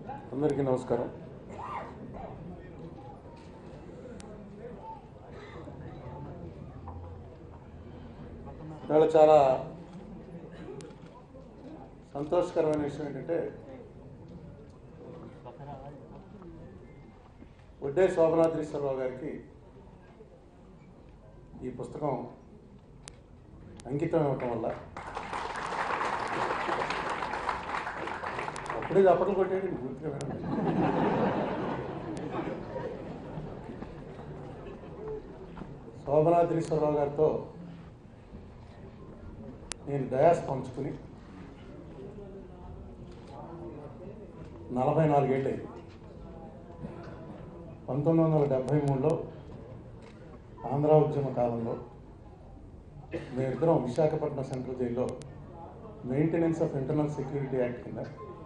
అందరికీ నమస్కారం ఇవాళ చాలా సంతోషకరమైన విషయం ఏంటంటే ఒడ్డే శోభనాద్రీశ్వరరావు గారికి ఈ పుస్తకం అంకితం ఇవ్వటం వల్ల అప్పుడే చప్పట్లు కొట్టేది పూర్తిగా వినండి. శోభనాద్రీశ్వరరావు గారితో నేను డయాస్ పంచుకుని నలభై నాలుగేళ్ళు అయింది పంతొమ్మిది వందల డెబ్భై మూడులో ఆంధ్ర ఉద్యమ కాలంలో మేమిద్దరం విశాఖపట్నం సెంట్రల్ జైల్లో maintenance of internal security act కింద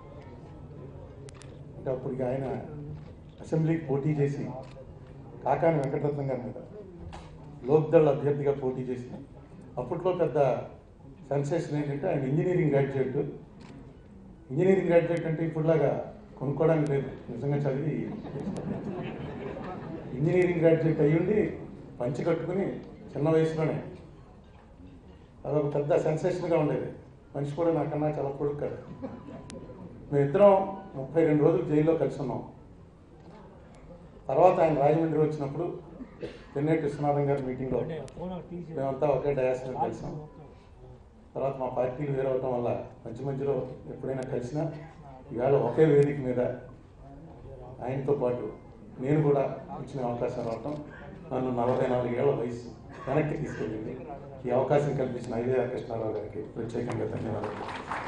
అంటే అప్పటికి ఆయన అసెంబ్లీకి పోటీ చేసి కాకాని వెంకటరత్నం గారి మీద లోక్దళ్ అభ్యర్థిగా పోటీ చేసి అప్పట్లో పెద్ద సెన్సేషన్ ఏంటంటే ఆయన ఇంజనీరింగ్ గ్రాడ్యుయేట్ ఇంజనీరింగ్ గ్రాడ్యుయేట్ అంటే ఇప్పుడులాగా కొనుక్కోవడానికి లేదు నిజంగా చదివి ఇంజనీరింగ్ గ్రాడ్యుయేట్ అయ్యుండి పంచి కట్టుకుని చిన్న వయసులోనే అదొక పెద్ద సెన్సేషన్గా ఉండేది మనిషి కూడా నాకన్నా చాలా కొడుకు కదా మేమిద్దరం ముప్పై రెండు రోజులు జైల్లో కలిసి ఉన్నాం తర్వాత ఆయన రాజమండ్రి వచ్చినప్పుడు తెన్నేటి విశ్వనాథం గారి మీటింగ్లో మేమంతా ఒకే డయాస్ మీద కలిసాం తర్వాత మా పార్టీలు వేరవటం వల్ల మధ్య మధ్యలో ఎప్పుడైనా కలిసినా ఇవాళ ఒకే వేదిక మీద ఆయనతో పాటు నేను కూడా ఇచ్చిన అవకాశం రావటం నన్ను నలభై నాలుగేళ్ల వయసు వెనక్కి తీసుకెళ్ళింది ఈ అవకాశం కల్పించిన ఐదేఆర్ కృష్ణారావు గారికి ప్రత్యేకంగా ధన్యవాదాలు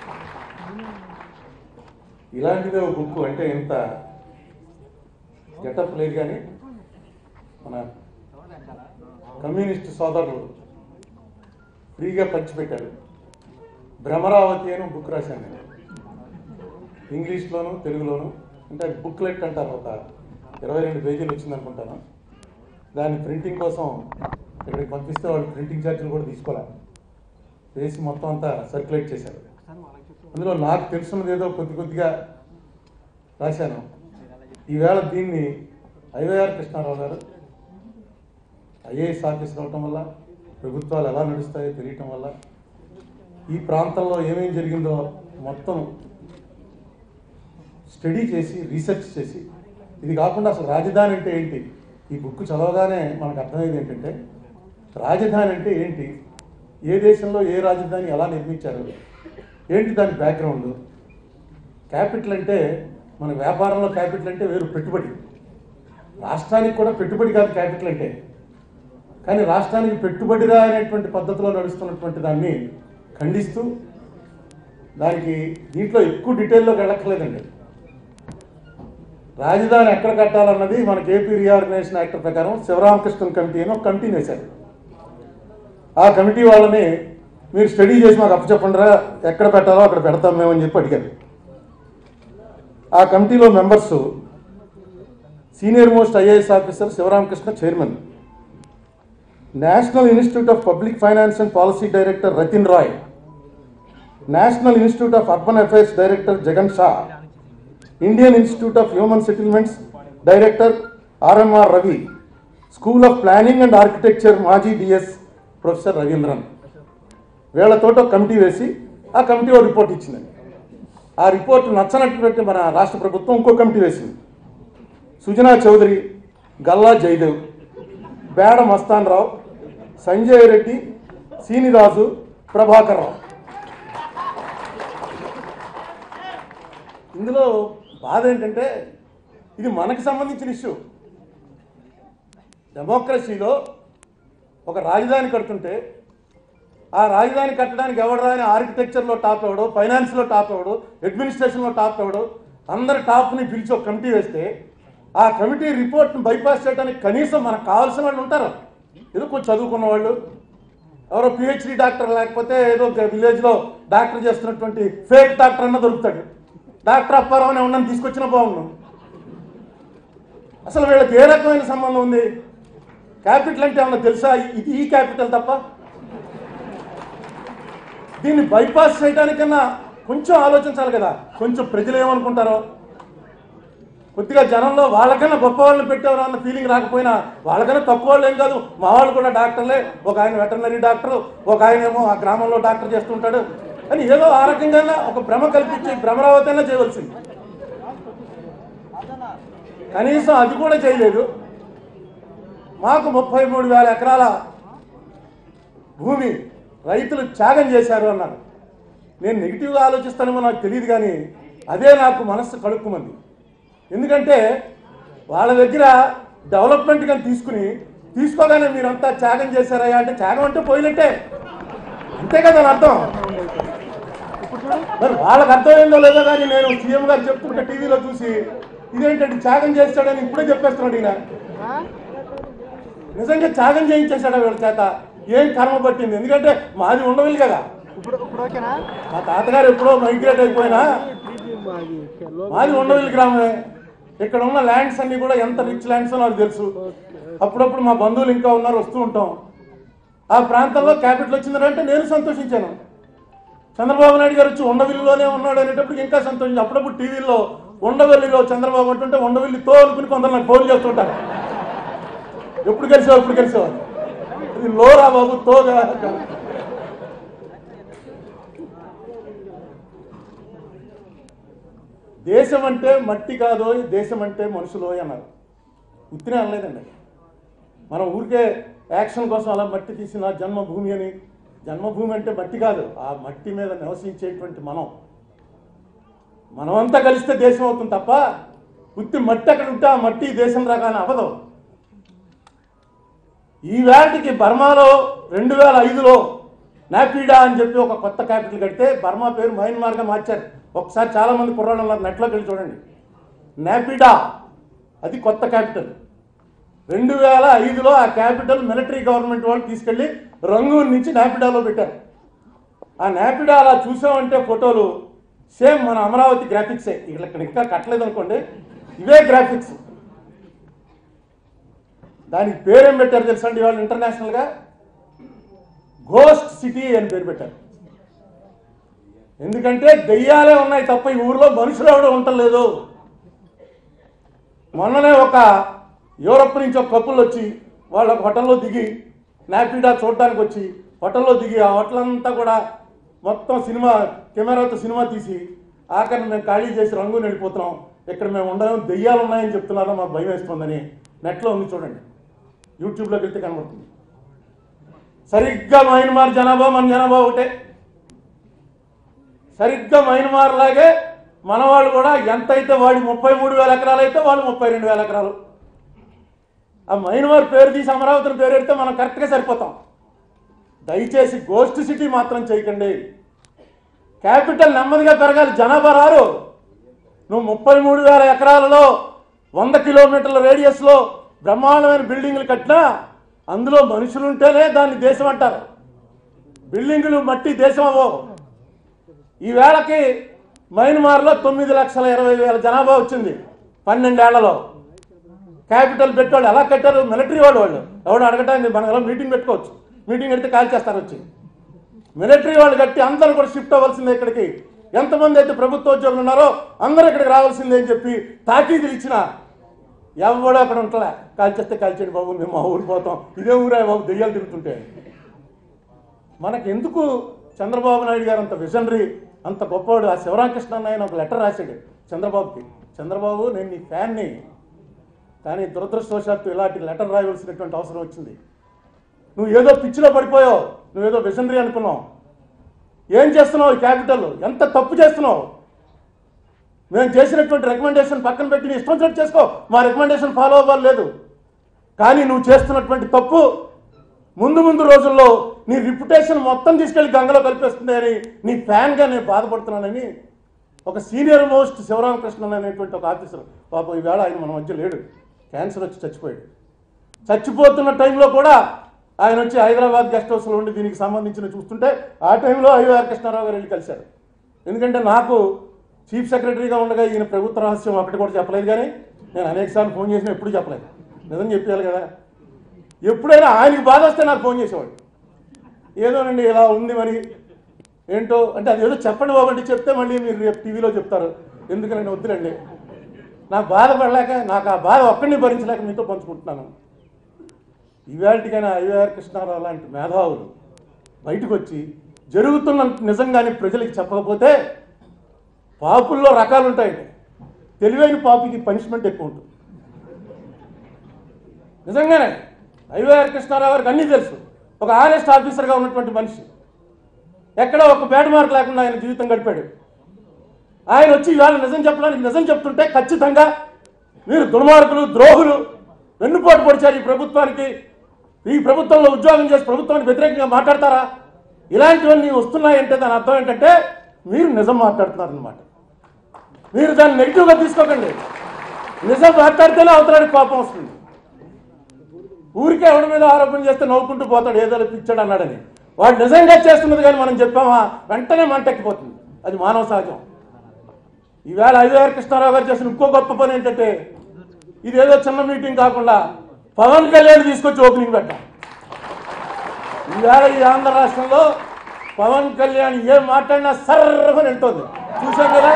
ఇలాంటిదే ఒక బుక్ అంటే ఎంత గెటప్ లేదు కానీ మన కమ్యూనిస్ట్ సోదరులు ఫ్రీగా పంచిపెట్టారు భ్రమరావతి అని బుక్ రాశాను నేను ఇంగ్లీష్లోను తెలుగులోను అంటే బుక్లెట్ అంటారు ఒక ఇరవై రెండు పేజీలు వచ్చింది అనుకుంటాను దాన్ని ప్రింటింగ్ కోసం ఇక్కడికి పంపిస్తే వాళ్ళు ప్రింటింగ్ ఛార్జీలు కూడా తీసుకోలే వేసి మొత్తం అంతా సర్క్యులేట్ చేశారు అందులో నాకు తెలుసున్నది ఏదో కొద్ది కొద్దిగా రాశాను ఈవేళ దీన్ని ఐవైఆర్ కృష్ణారావు గారు ఐఏఎస్ ఆఫీసర్ అవటం వల్ల ప్రభుత్వాలు ఎలా నడుస్తాయో తెలియటం వల్ల ఈ ప్రాంతంలో ఏమేం జరిగిందో మొత్తం స్టడీ చేసి రీసెర్చ్ చేసి ఇది కాకుండా అసలు రాజధాని అంటే ఏంటి ఈ బుక్ చదవగానే మనకు అర్థమయ్యేది ఏంటంటే రాజధాని అంటే ఏంటి ఏ దేశంలో ఏ రాజధాని ఎలా నిర్మించారు ఏంటి దాని బ్యాక్గ్రౌండ్ క్యాపిటల్ అంటే మన వ్యాపారంలో క్యాపిటల్ అంటే వేరు పెట్టుబడి రాష్ట్రానికి కూడా పెట్టుబడి కాదు క్యాపిటల్ అంటే కానీ రాష్ట్రానికి పెట్టుబడిరా అనేటువంటి పద్ధతిలో నడుస్తున్నటువంటి దాన్ని ఖండిస్తూ దానికి దీంట్లో ఎక్కువ డీటెయిల్లోకి వెళ్ళక్కర్లేదండి రాజధాని ఎక్కడ కట్టాలన్నది మనకి ఏపీ రీఆర్గనైజేషన్ యాక్ట్ ప్రకారం శివరామకృష్ణన్ కమిటీ అని ఒక కమిటీని వేశారు ఆ కమిటీ వాళ్ళని మీరు స్టడీ చేసి మాకు అప్పచెప్పండిరా ఎక్కడ పెట్టాలో అక్కడ పెడతాం మేమని చెప్పి అడిగారు ఆ కమిటీలో members senior most IAS officer Shivaramakrishna chairman national institute of public finance and policy director Rathin Roy national institute of urban affairs director Jagan Shah Indian institute of human settlements director RMR Ravi school of planning and architecture మాజీ DS professor Ravindran వీళ్ళతోటి ఒక committee వేసి ఆ committee ఒక report ఇచ్చిందండి ఆ report నచ్చనటువంటి మన రాష్ట్ర ప్రభుత్వం ఇంకో కమిటీ వేసింది సుజనా చౌదరి గల్లా జయదేవ్ బేడ మస్తాన్ రావు సంజయ్ రెడ్డి సీనిరాజు ప్రభాకర్ రావు ఇందులో బాధ ఏంటంటే ఇది మనకు సంబంధించిన ఇష్యూ డెమోక్రసీలో ఒక రాజధాని కడుతుంటే ఆ రాజధాని కట్టడానికి ఎవడు రాని ఆర్కిటెక్చర్లో టాప్ ఎవడు ఫైనాన్స్లో టాప్ ఎవడు అడ్మినిస్ట్రేషన్లో టాప్ ఎవడు అందరి టాప్ని పిలిచి ఒక కమిటీ వేస్తే ఆ కమిటీ రిపోర్ట్ని బైపాస్ చేయడానికి కనీసం మనకు కావాల్సిన వాళ్ళు ఉంటారు ఏదో కొంచెం చదువుకున్న వాళ్ళు ఎవరో పిహెచ్డి డాక్టర్ లేకపోతే ఏదో ఒక విలేజ్లో డాక్టర్ చేస్తున్నటువంటి ఫేక్ డాక్టర్ అన్న దొరుకుతాడు డాక్టర్ అప్పారావు అని ఉండని తీసుకొచ్చిన బాగున్నాం అసలు వీళ్ళకి ఏ రకమైన సంబంధం ఉంది క్యాపిటల్ అంటే ఏమన్నా తెలుసా ఇది ఈ క్యాపిటల్ తప్ప దీన్ని బైపాస్ చేయడానికన్నా కొంచెం ఆలోచించాలి కదా కొంచెం ప్రజలు ఏమనుకుంటారో కొద్దిగా జనంలో వాళ్ళకన్నా గొప్ప వాళ్ళని పెట్టేవారు అన్న ఫీలింగ్ రాకపోయినా వాళ్ళకన్నా తక్కువ వాళ్ళు ఏం కాదు మా వాళ్ళు కూడా డాక్టర్లే ఒక ఆయన వెటర్నరీ డాక్టర్ ఒక ఆయన ఏమో ఆ గ్రామంలో డాక్టర్ చేస్తుంటాడు అని ఏదో ఆ రకంగా ఒక భ్రమ కల్పించి భ్రమరావతైనా చేయవలసింది కనీసం అది కూడా చేయలేదు మాకు ముప్పై మూడు వేల ఎకరాల భూమి రైతులు త్యాగం చేశారు అన్నారు నేను నెగిటివ్గా ఆలోచిస్తానేమో నాకు తెలియదు కానీ అదే నాకు మనస్సు కడుక్కుమంది ఎందుకంటే వాళ్ళ దగ్గర డెవలప్మెంట్ కానీ తీసుకుని తీసుకోగానే మీరంతా త్యాగం చేశారయ్యా అంటే త్యాగం అంటే పోయినట్టే అంతే కదా దాని అర్థం మరి వాళ్ళకి అర్థమైందో లేదో కానీ నేను సీఎం గారు చెప్తుంటే టీవీలో చూసి ఇదేంటంటే త్యాగం చేస్తాడని ఇప్పుడే చెప్పేస్తున్నాడు ఈయన నిజంగా త్యాగం చేయించేశాడు వీళ్ళ చేత ఏం కర్మ పట్టింది ఎందుకంటే మాది ఉండవిల్లి కదా ఇప్పుడు ఇప్పుడు ఓకేనా మా తాతగారు ఎప్పుడో మైగ్రేట్ అయిపోయినా మాది మాది ఉండవిల్లి గ్రామమే ఇక్కడ ఉన్న ల్యాండ్స్ అన్ని కూడా ఎంత రిచ్ ల్యాండ్స్ నాకు తెలుసు అప్పుడప్పుడు మా బంధువులు ఇంకా ఉన్నారు వస్తూ ఉంటాం ఆ ప్రాంతంలో క్యాపిటల్ వచ్చిందంటే నేను సంతోషించాను చంద్రబాబు నాయుడు గారు వచ్చి ఉండవిల్లిలోనే ఉన్నాడు అనేటప్పుడు ఇంకా సంతోషించి అప్పుడప్పుడు టీవీలో ఉండవల్లిలో చంద్రబాబు అంటుంటే ఉండవిల్లితో అనుకుని కొందరు నాకు ఫోన్ చేస్తుంటారు ఎప్పుడు కలిసావు ఎప్పుడు కలిసావు అని. ఇది లోరా బాబు తోగా దేశం అంటే మట్టి కాదో దేశం అంటే మనుషులో అన్నారు ఉత్తినే అనలేదండి మనం ఊరికే యాక్షన్ కోసం అలా మట్టి తీసిన జన్మభూమి అని జన్మభూమి అంటే మట్టి కాదు ఆ మట్టి మీద నివసించేటువంటి మనం మనమంతా కలిస్తే దేశం అవుతుంది తప్ప ఉత్తి మట్టి అక్కడ ఉంటే ఆ మట్టి ఈ దేశం రాగానే అవ్వదు ఈ వేటికి బర్మాలో రెండు వేల ఐదులో నాపీడా అని చెప్పి ఒక కొత్త క్యాపిటల్ కడితే బర్మా పేరు మయన్మార్గా మార్చారు ఒకసారి చాలా మంది కుర్రాళ్ళు ఉన్నారు నెట్లోకి వెళ్ళి చూడండి నాపీడా అది కొత్త క్యాపిటల్ రెండు వేల ఐదులో ఆ క్యాపిటల్ మిలిటరీ గవర్నమెంట్ వాళ్ళు తీసుకెళ్లి రంగూన్ నుంచి నాపిడాలో పెట్టారు ఆ నాపిడా అలా చూసామంటే ఫోటోలు సేమ్ మన అమరావతి గ్రాఫిక్సే ఇక్కడ ఇక్కడ ఇంకా కట్టలేదు అనుకోండి ఇవే గ్రాఫిక్స్ దానికి పేరేం పెట్టారు తెలుసా అండి వాళ్ళు ఇంటర్నేషనల్గా ఘోస్ట్ సిటీ అని పేరు పెట్టారు ఎందుకంటే దెయ్యాలే ఉన్నాయి తప్ప ఈ ఊర్లో మనుషులు ఎవడో ఉండలేదు మొన్ననే ఒక యూరప్ నుంచి ఒక కప్పులు వచ్చి వాళ్ళ ఒక హోటల్లో దిగి నాపిడా చూడటానికి వచ్చి హోటల్లో దిగి ఆ హోటల్ అంతా కూడా మొత్తం సినిమా కెమెరాతో సినిమా తీసి ఆఖరిని మేము ఖాళీ చేసి రంగు వెళ్ళిపోతున్నాం ఇక్కడ మేము ఉండడం దెయ్యాలు ఉన్నాయని చెప్తున్నారో మాకు భయం వేస్తుందని నెట్లో ఉంది చూడండి యూట్యూబ్లోకి వెళ్తే కనబడుతుంది సరిగ్గా మయన్మార్ జనాభా మన జనాభా ఒకటే సరిగ్గా మయన్మార్ లాగే మన వాళ్ళు కూడా ఎంత అయితే వాడి ముప్పై మూడు వేల ఎకరాలు అయితే వాళ్ళు ముప్పై రెండు వేల ఎకరాలు ఆ మయన్మార్ పేరు తీసి అమరావతిని పేరు పెడితే మనం కరెక్ట్గా సరిపోతాం దయచేసి గోస్ట్ సిటీ మాత్రం చేయకండి క్యాపిటల్ నెమ్మదిగా పెరగాలి జనాభా రారు నువ్వు ముప్పై మూడు వేల ఎకరాలలో వంద కిలోమీటర్ల రేడియస్లో బ్రహ్మాండమైన బిల్డింగ్లు కట్టినా అందులో మనుషులు ఉంటేనే దాన్ని దేశం అంటారు బిల్డింగులు మట్టి దేశం అవ్వవు ఈ వేళకి మయన్మార్లో తొమ్మిది లక్షల ఇరవై వేల జనాభా వచ్చింది పన్నెండేళ్లలో క్యాపిటల్ పెట్టాడు ఎలా కట్టారు మిలిటరీ వాళ్ళు వాళ్ళు ఎవడు అడగటానికి మనం ఎలా మీటింగ్ పెట్టుకోవచ్చు మీటింగ్ పెడితే కాల్ చేస్తారు వచ్చి మిలిటరీ వాళ్ళు కట్టి అందరూ కూడా షిఫ్ట్ అవ్వాల్సిందే ఇక్కడికి ఎంతమంది అయితే ప్రభుత్వ ఉద్యోగులు ఉన్నారో అందరూ ఇక్కడికి రావాల్సిందే అని చెప్పి తాకీదులు ఇచ్చిన ఎవడో అక్కడ ఉంటలే కాల్చేస్తే కాల్చేయండి బాబు మేము మా ఊరు పోతాం ఇదే ఊరే బాబు దెయ్యాలు తిరుగుతుంటే మనకి ఎందుకు చంద్రబాబు నాయుడు గారు అంత విజనరీ అంత గొప్పవాడు ఆ శివరామకృష్ణ అన్న ఆయన ఒక లెటర్ రాశాడు చంద్రబాబుకి చంద్రబాబు నేను నీ ఫ్యాన్ని కానీ దురదృష్టవశాత్తు ఇలాంటి లెటర్ రాయవలసినటువంటి అవసరం వచ్చింది నువ్వు ఏదో పిచ్చిలో పడిపోయావు నువ్వేదో విజనరీ అనుకున్నావు ఏం చేస్తున్నావు ఈ క్యాపిటల్ ఎంత తప్పు చేస్తున్నావు మేము చేసినటువంటి రికమెండేషన్ పక్కన పెట్టి నీ ఇష్టం వచ్చినట్టు చేసుకో మా రికమెండేషన్ ఫాలో అవ్వాలి లేదు కానీ నువ్వు చేస్తున్నటువంటి తప్పు ముందు ముందు రోజుల్లో నీ రిప్యుటేషన్ మొత్తం తీసుకెళ్లి గంగలో కలిపేస్తుంది అని నీ ఫ్యాన్గా నేను బాధపడుతున్నానని ఒక సీనియర్ మోస్ట్ శివరామకృష్ణన్ అనేటువంటి ఒక ఆఫీసర్ పాపం ఈవేళ ఆయన మన మధ్య లేడు క్యాన్సర్ వచ్చి చచ్చిపోయాడు చచ్చిపోతున్న టైంలో కూడా ఆయన వచ్చి హైదరాబాద్ గెస్ట్ హౌస్లో ఉండి దీనికి సంబంధించిన చూస్తుంటే ఆ టైంలో ఐవీఆర్ కృష్ణారావు గారు వెళ్ళి కలిశారు ఎందుకంటే నాకు చీఫ్ సెక్రటరీగా ఉండగా ఈయన ప్రభుత్వ రహస్యం ఒకటి కూడా చెప్పలేదు కానీ నేను అనేకసార్లు ఫోన్ చేసినా ఎప్పుడు చెప్పలేదు నిజం చెప్పేయాలి కదా ఎప్పుడైనా ఆయనకి బాధ వస్తే నాకు ఫోన్ చేసేవాడు ఏదోనండి ఇలా ఉంది మరి ఏంటో అంటే అది ఏదో చెప్పండి బాబండి చెప్తే మళ్ళీ మీరు రేపు టీవీలో చెప్తారు ఎందుకనండి వద్దులండి నాకు బాధపడలేక నాకు ఆ బాధ ఒక్కడిని భరించలేక మీతో పంచుకుంటున్నాను ఇవాళకైనా ఐవీఆర్ కృష్ణారావు లాంటి మేధావులు బయటకు వచ్చి జరుగుతున్న నిజంగానే ప్రజలకు చెప్పకపోతే పాపుల్లో రకాలు ఉంటాయండి తెలివైన పాపికి పనిష్మెంట్ ఎక్కువ ఉంటుంది నిజంగానే ఐవీఆర్ కృష్ణారావు గారికి అన్నీ తెలుసు ఒక ఆనెస్ట్ ఆఫీసర్గా ఉన్నటువంటి మనిషి ఎక్కడ ఒక బ్యాడ్ మార్క్ లేకుండా ఆయన జీవితం గడిపాడు ఆయన వచ్చి ఇవాళ నిజం చెప్పడానికి నిజం చెప్తుంటే ఖచ్చితంగా మీరు దుర్మార్గులు ద్రోహులు వెన్నుపోటు పొడిచారు ఈ ప్రభుత్వానికి ఈ ప్రభుత్వంలో ఉద్యోగం చేసి ప్రభుత్వానికి వ్యతిరేకంగా మాట్లాడతారా ఇలాంటివన్నీ వస్తున్నాయంటే దాని అర్థం ఏంటంటే మీరు నిజం మాట్లాడుతున్నారన్నమాట మీరు దాన్ని నెగిటివ్గా తీసుకోకండి నిజం మాట్లాడితేనే అవతలానికి కోపం వస్తుంది ఊరికే ఎవడి మీద ఆరోపణ చేస్తే నవ్వుకుంటూ పోతాడు ఏదో పిచ్చాడు అన్నాడని వాడు నిజంగా చేస్తున్నది కానీ మనం చెప్పామా వెంటనే మంటెక్కిపోతుంది అది మానవ సహజం ఈవేళ ఐవీఆర్ కృష్ణారావు గారు చేసిన ఇంకో గొప్ప పని ఏంటంటే ఇదేదో చిన్న మీటింగ్ కాకుండా పవన్ కళ్యాణ్ తీసుకొచ్చి ఓపెనింగ్ పెట్టాం ఈవేళ ఈ ఆంధ్ర రాష్ట్రంలో పవన్ కళ్యాణ్ ఏం మాట్లాడినా సర్రమని వింటుంది చూసాం కదా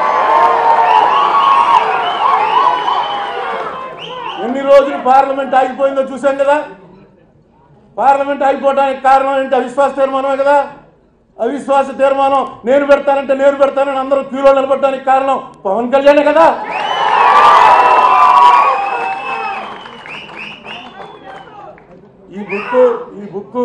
ఎన్ని రోజులు పార్లమెంట్ ఆగిపోయిందో చూసాం కదా పార్లమెంట్ ఆగిపోవడానికి కారణం ఏంటి అవిశ్వాస తీర్మానమే కదా అవిశ్వాస తీర్మానం నేను పెడతానంటే నేను పెడతానని అందరూ క్యూలో నిలబడడానికి కారణం పవన్ కళ్యాణే కదా ఈ బుక్ ఈ బుక్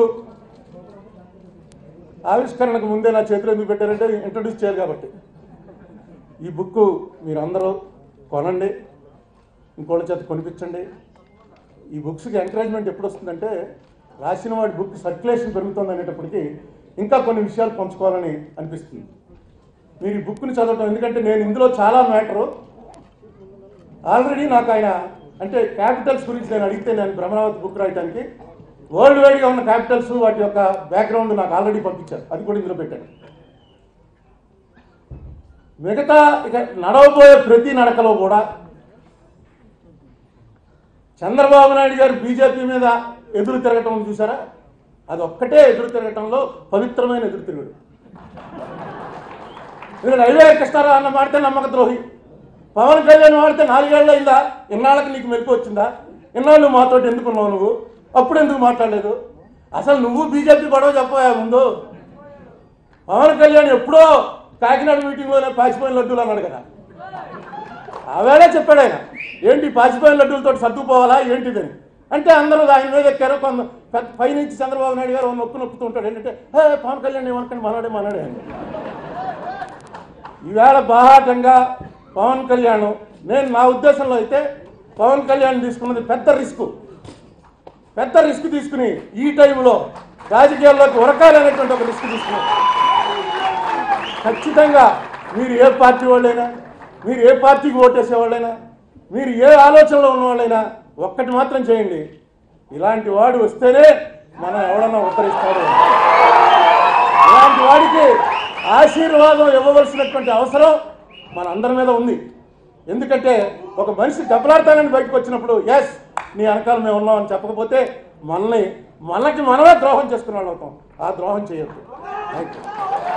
ఆవిష్కరణకు ముందే నా చేతిలో ఎందుకు పెట్టారంటే ఇంట్రొడ్యూస్ చేయాలి కాబట్టి ఈ బుక్ మీరందరూ కొనండి ఇంకోళ్ళ చేత కొనిపించండి ఈ బుక్స్కి ఎంకరేజ్మెంట్ ఎప్పుడు వస్తుందంటే రాసిన వాడి బుక్ సర్క్యులేషన్ పెరుగుతుంది అనేటప్పటికీ ఇంకా కొన్ని విషయాలు పంచుకోవాలని అనిపిస్తుంది మీరు ఈ బుక్ని చదవటం ఎందుకంటే నేను ఇందులో చాలా మ్యాటరు ఆల్రెడీ నాకు ఆయన అంటే క్యాపిటల్స్ గురించి నేను అడిగితే నేను బ్రహ్మరావతి బుక్ రాయడానికి వరల్డ్ వైడ్గా ఉన్న క్యాపిటల్స్ వాటి యొక్క బ్యాక్గ్రౌండ్ నాకు ఆల్రెడీ పంపించారు అది కూడా ఇందులో పెట్టాను మిగతా ఇక నడవబోయే ప్రతి నడకలో కూడా చంద్రబాబు నాయుడు గారు బీజేపీ మీద ఎదురు తిరగటం చూసారా అది ఒక్కటే ఎదురు తిరగటంలో పవిత్రమైన ఎదురు తిరుగుడు మీరు రైల్వే కృష్ణారావు అన్న మాడితే నమ్మక ద్రోహి పవన్ కళ్యాణ్ వాడితే నాలుగేళ్ళు అయిందా ఇన్నాళ్ళకి నీకు మెలకు వచ్చిందా ఇన్నాళ్ళు మాతోటి ఎందుకున్నావు నువ్వు అప్పుడు ఎందుకు మాట్లాడలేదు అసలు నువ్వు బీజేపీ గొడవ చెప్పబోయా ముందు పవన్ కళ్యాణ్ ఎప్పుడో కాకినాడ మీటింగ్లోనే పాచిపోయిన లడ్డూలు అన్నాడు కదా ఆవేళే చెప్పాడు ఆయన ఏంటి పాచిపోయిన లడ్డూలతో సర్దుకుపోవాలా ఏంటిదని అంటే అందరూ ఆయన మీద ఎక్కారు కొంత పెద్ద పైనుంచి చంద్రబాబు నాయుడు గారు నొక్కు నొక్కుతూ ఉంటాడు ఏంటంటే "హే, పవన్ కళ్యాణ్ ఏమనుకోండి మనడే మనడే అని ఈవేళ బాహాటంగా పవన్ కళ్యాణ్ నేను నా ఉద్దేశంలో అయితే పవన్ కళ్యాణ్ తీసుకున్నది పెద్ద రిస్క్ పెద్ద రిస్క్ తీసుకుని ఈ టైంలో రాజకీయాల్లోకి ఉరకాలనేటువంటి ఒక రిస్క్ తీసుకున్నాడు ఖచ్చితంగా మీరు ఏ పార్టీ వాళ్ళైనా మీరు ఏ పార్టీకి ఓటేసే వాళ్ళైనా మీరు ఏ ఆలోచనలో ఉన్న వాళ్ళైనా ఒక్కటి మాత్రం చేయండి ఇలాంటి వాడు వస్తేనే మనం ఎవడన్నా ఉత్తరిస్తాడు ఇలాంటి వాడికి ఆశీర్వాదం ఇవ్వవలసినటువంటి అవసరం మన అందరి మీద ఉంది ఎందుకంటే ఒక మనిషి దెబ్బలాడతానని బయటకు వచ్చినప్పుడు ఎస్ నీ వెనకాల మేము ఉన్నామని చెప్పకపోతే మనల్ని మనకి మనమే ద్రోహం చేసుకున్న వాళ్ళు అవుతాం ఆ ద్రోహం చేయొద్దు థ్యాంక్ యూ